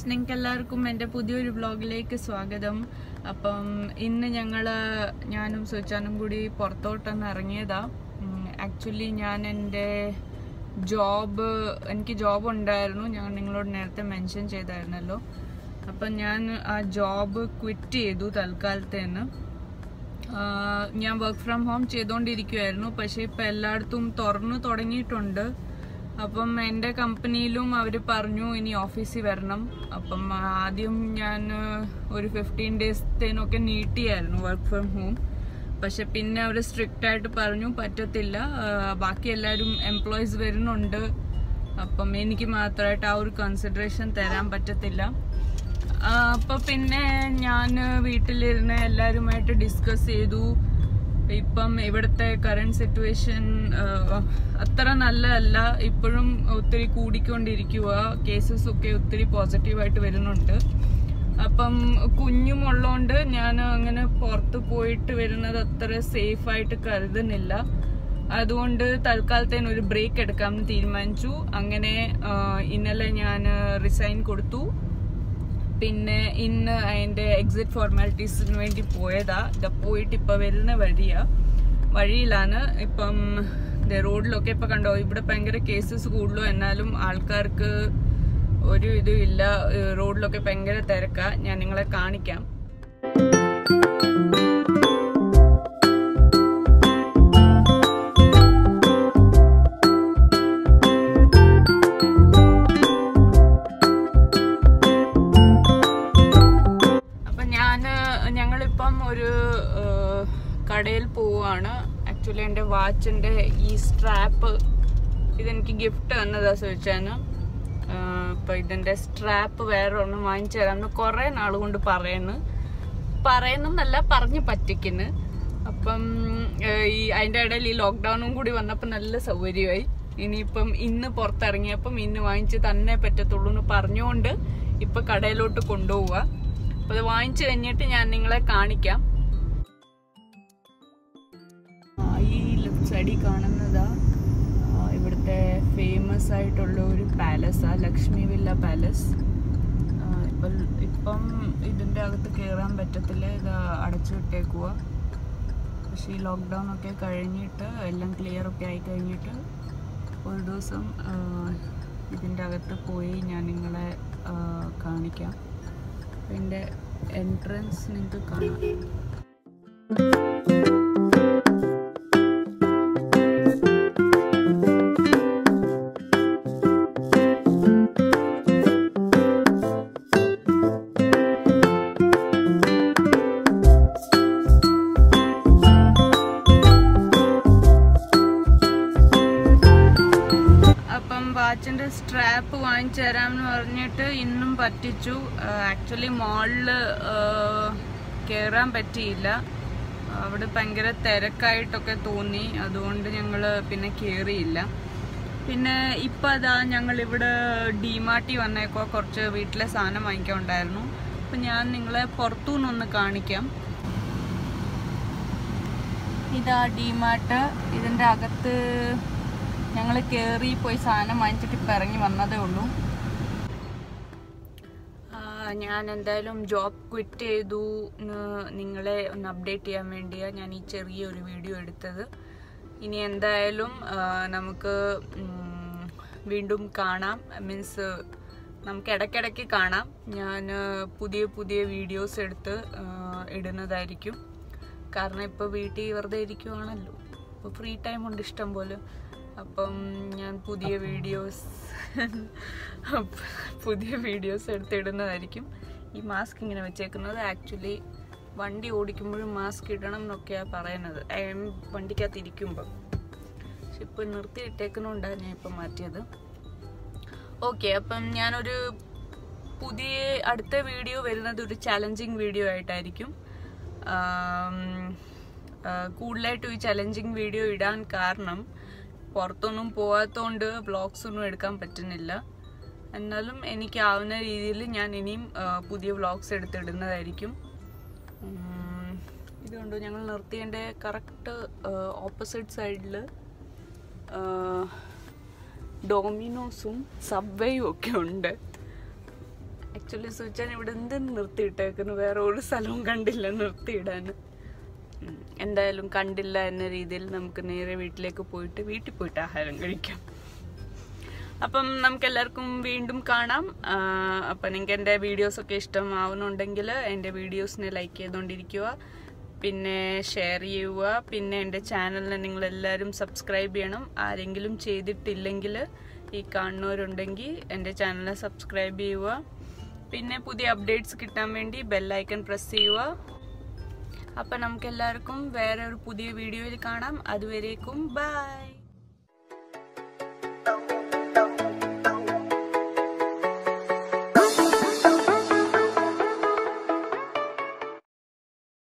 നിങ്ങൾക്ക് എല്ലാവർക്കും എൻ്റെ പുതിയൊരു വ്ളോഗിലേക്ക് സ്വാഗതം അപ്പം ഇന്ന് ഞങ്ങൾ ഞാനും സുച്ചാനും കൂടി പുറത്തോട്ടൊന്ന് ഇറങ്ങിയതാ ആക്ച്വലി ഞാൻ എൻ്റെ ജോബ് എനിക്ക് ജോബ് ഉണ്ടായിരുന്നു ഞാൻ നിങ്ങളോട് നേരത്തെ മെൻഷൻ ചെയ്തായിരുന്നല്ലോ അപ്പം ഞാൻ ആ ജോബ് ക്വിറ്റ് ചെയ്തു തൽക്കാലത്തേന് ആഹ് ഞാൻ വർക്ക് ഫ്രം ഹോം ചെയ്തുകൊണ്ടിരിക്കുമായിരുന്നു പക്ഷേ ഇപ്പം എല്ലായിടത്തും തുറന്നു തുടങ്ങിയിട്ടുണ്ട് അപ്പം എൻ്റെ കമ്പനിയിലും അവർ പറഞ്ഞു ഇനി ഓഫീസിൽ വരണം അപ്പം ആദ്യം ഞാൻ ഒരു ഫിഫ്റ്റീൻ ഡേയ്സത്തേനൊക്കെ നീട്ടിയായിരുന്നു വർക്ക് ഫ്രം ഹോം പക്ഷെ പിന്നെ അവർ സ്ട്രിക്റ്റ് ആയിട്ട് പറഞ്ഞു പറ്റത്തില്ല ആഹ് ബാക്കി എല്ലാവരും എംപ്ലോയീസ് വരുന്നുണ്ട് അപ്പം എനിക്ക് മാത്രമായിട്ട് ആ ഒരു കൺസിഡറേഷൻ തരാൻ പറ്റത്തില്ല ആ, അപ്പൊ പിന്നെ ഞാൻ വീട്ടിലിരുന്ന് എല്ലാവരുമായിട്ട് ഡിസ്കസ് ചെയ്തു ഇപ്പം ഇവിടുത്തെ കറണ്ട് സിറ്റുവേഷൻ അത്ര നല്ലതല്ല ഇപ്പോഴും ഒത്തിരി കൂടിക്കൊണ്ടിരിക്കുക കേസസ് ഒക്കെ ഒത്തിരി പോസിറ്റീവായിട്ട് വരുന്നുണ്ട് അപ്പം കുഞ്ഞും ഉള്ളതുകൊണ്ട് ഞാൻ അങ്ങനെ പുറത്ത് പോയിട്ട് വരുന്നത് അത്ര സേഫ് ആയിട്ട് കരുതുന്നില്ല അതുകൊണ്ട് തൽക്കാലത്തേന് ഒരു ബ്രേക്ക് എടുക്കാമെന്ന് തീരുമാനിച്ചു അങ്ങനെ ആ, ഇന്നലെ ഞാൻ റിസൈൻ കൊടുത്തു പിന്നെ ഇന്ന് അതിന്റെ എക്സിറ്റ് ഫോർമാലിറ്റീസിന് വേണ്ടി പോയതാ ഇത് പോയിട്ട് ഇപ്പൊ വരുന്ന വഴിയാ വഴിയിലാണ് ഇപ്പം ദേ റോഡിലൊക്കെ ഇപ്പൊ കണ്ടോ ഇവിടെ ഭയങ്കര കേസസ് കൂടുതലോ എന്നാലും ആൾക്കാർക്ക് ഒരു ഇതും ഇല്ല ഏഹ് റോഡിലൊക്കെ ഭയങ്കര തിരക്കാ ഞാൻ നിങ്ങളെ കാണിക്കാം അപ്പൊ ഞാന് ഞങ്ങളിപ്പം ഒരു ഏഹ്, കടയിൽ പോവാണ് ആക്ച്വലി എൻ്റെ വാച്ചിന്റെ ഈ സ്ട്രാപ്പ് ഇതെനിക്ക് ഗിഫ്റ്റ് തന്നതാ ചോദിച്ചാന് ഇപ്പൊ ഇതിന്റെ സ്ട്രാപ്പ് വേറെ ഒന്നും വാങ്ങിച്ചു തരാമെന്ന് കുറെ നാൾ കൊണ്ട് പറയുന്നു പറയുന്നല്ല പറഞ്ഞ് പറ്റിക്കുന്നു അപ്പം ഏഹ്, ഈ അതിന്റെ ഇടയിൽ ഈ ലോക്ക്ഡൌണും കൂടി വന്നപ്പോൾ നല്ല സൗകര്യമായി ഇനിയിപ്പം ഇന്ന് പുറത്തിറങ്ങിയപ്പം ഇന്ന് വാങ്ങിച്ച് തന്നെ പറ്റത്തുള്ളൂ എന്ന് പറഞ്ഞുകൊണ്ട് ഇപ്പൊ കടയിലോട്ട് കൊണ്ടുപോവുക അപ്പൊ അത് വാങ്ങിച്ചു കഴിഞ്ഞിട്ട് ഞാൻ നിങ്ങളെ കാണിക്കാം ആ, ഈ ലെഫ്റ്റ് സൈഡിൽ കാണുന്നതാ ആ, ഇവിടുത്തെ ഫേമസ് ആയിട്ടുള്ള ഒരു പാലസാ ലക്ഷ്മി വില്ല പാലസ് ആ, ഇപ്പം ഇപ്പം ഇതിൻ്റെ അകത്ത് കയറാൻ പറ്റത്തില്ല ഇത് അടച്ചു വിട്ടേക്കുക പക്ഷേ ഈ ലോക്ക്ഡൗൺ ഒക്കെ കഴിഞ്ഞിട്ട് എല്ലാം ക്ലിയർ ഒക്കെ ആയി കഴിഞ്ഞിട്ട് ഒരു ദിവസം ആ, ഇതിൻ്റെ അകത്ത് പോയി ഞാൻ നിങ്ങളെ ആ, കാണിക്കാം ഇതിൻ്റെ എൻട്രൻസ് നിങ്ങൾക്ക് കാണാം അപ്പം വാച്ചിന്റെ സ്ട്രാപ്പ് വാങ്ങിച്ചു തരാമെന്ന് പറഞ്ഞിട്ട് ഇന്നും പറ്റിച്ചു ആക്ച്വലി മോളില് കയറാൻ പറ്റിയില്ല അവിടെ ഭയങ്കര തിരക്കായിട്ടൊക്കെ തോന്നി അതുകൊണ്ട് ഞങ്ങൾ പിന്നെ കയറിയില്ല പിന്നെ ഇപ്പം അതാ ഞങ്ങൾ ഇവിടെ ഡിമാർട്ടി വന്നേക്കോ കുറച്ച് വീട്ടിലെ സാധനം വാങ്ങിക്കാൻ ഉണ്ടായിരുന്നു അപ്പം ഞാൻ നിങ്ങളെ പുറത്തുനിന്നൊന്ന് കാണിക്കാം ഇതാ ഡിമാർട്ട് ഇതിൻ്റെ അകത്ത് ഞങ്ങൾ കയറി പോയി സാധനം വാങ്ങിച്ചിട്ട് ഇപ്പം ഇറങ്ങി വന്നതേ ഉള്ളൂ ആ, ഞാൻ എന്തായാലും ജോബ് ക്വിറ്റ് ചെയ്തു എന്ന് നിങ്ങളെ ഒന്ന് അപ്ഡേറ്റ് ചെയ്യാൻ വേണ്ടിയാണ് ഞാൻ ഈ ചെറിയൊരു വീഡിയോ എടുത്തത് ഇനി എന്തായാലും ആ, നമുക്ക് ഉം, വീണ്ടും കാണാം മീൻസ് നമുക്ക് ഇടയ്ക്കിടയ്ക്ക് കാണാം ഞാൻ പുതിയ പുതിയ വീഡിയോസ് എടുത്ത് ആ, ഇടുന്നതായിരിക്കും കാരണം ഇപ്പോൾ വീട്ടിൽ വെറുതെ ഇരിക്കുവാണല്ലോ ഇപ്പോൾ ഫ്രീ ടൈം ഉണ്ട് ഇഷ്ടം പോലെ അപ്പം ഞാൻ പുതിയ വീഡിയോസ് പുതിയ വീഡിയോസ് എടുത്തിടുന്നതായിരിക്കും ഈ മാസ്ക് ഇങ്ങനെ വെച്ചേക്കുന്നത് ആക്ച്വലി വണ്ടി ഓടിക്കുമ്പോഴും മാസ്ക് ഇടണം എന്നൊക്കെയാണ് പറയുന്നത് I mean, വണ്ടിക്കകത്ത് ഇരിക്കുമ്പോൾ പക്ഷെ ഇപ്പം നിർത്തിയിട്ടേക്കുന്നതുകൊണ്ടാണ് ഞാൻ ഇപ്പം മാറ്റിയത് ഓക്കെ അപ്പം ഞാനൊരു പുതിയ അടുത്ത വീഡിയോ വരുന്നത് ഒരു ചലഞ്ചിങ് വീഡിയോ ആയിട്ടായിരിക്കും ആം, ആ, കൂടുതലായിട്ടും ഈ ചലഞ്ചിങ് വീഡിയോ ഇടാൻ കാരണം പുറത്തൊന്നും പോകാത്തതുകൊണ്ട് വ്ളോഗ്സ് ഒന്നും എടുക്കാൻ പറ്റുന്നില്ല എന്നാലും എനിക്കാവുന്ന രീതിയിൽ ഞാൻ ഇനിയും ആ, പുതിയ വ്ളോഗ്സ് എടുത്തിടുന്നതായിരിക്കും ഉം, ഇതുകൊണ്ട് ഞങ്ങൾ നിർത്തിയതിൻ്റെ കറക്റ്റ് ഓപ്പോസിറ്റ് സൈഡിൽ ഡോമിനോസും സബ്വേയും ഒക്കെ ഉണ്ട് ആക്ച്വലി സുചാൻ ഇവിടെ എന്ത് നിർത്തിയിട്ടേക്കുന്നു വേറെ ഒരു സ്ഥലവും കണ്ടില്ല നിർത്തിയിടാൻ ഉം. എന്തായാലും കണ്ടില്ല എന്ന രീതിയിൽ നമുക്ക് നേരെ വീട്ടിലേക്ക് പോയിട്ട് വീട്ടിൽ പോയിട്ട് ആഹാരം കഴിക്കാം അപ്പം നമുക്ക് എല്ലാവർക്കും വീണ്ടും കാണാം ആ, അപ്പം നിങ്ങൾക്ക് എൻ്റെ വീഡിയോസൊക്കെ ഇഷ്ടമാവുന്നുണ്ടെങ്കിൽ എൻ്റെ വീഡിയോസിനെ ലൈക്ക് ചെയ്തുകൊണ്ടിരിക്കുക പിന്നെ ഷെയർ ചെയ്യുക പിന്നെ എൻ്റെ ചാനലിനെ നിങ്ങൾ എല്ലാവരും സബ്സ്ക്രൈബ് ചെയ്യണം ആരെങ്കിലും ചെയ്തിട്ടില്ലെങ്കിൽ ഈ കാണുന്നവരുണ്ടെങ്കിൽ എൻ്റെ ചാനലിനെ സബ്സ്ക്രൈബ് ചെയ്യുക പിന്നെ പുതിയ അപ്ഡേറ്റ്സ് കിട്ടാൻ വേണ്ടി ബെല്ലൈക്കൺ പ്രസ് ചെയ്യുക അപ്പം നമുക്ക് എല്ലാവർക്കും വേറെ ഒരു പുതിയ വീഡിയോയിൽ കാണാം അതുവരേക്കും ബൈ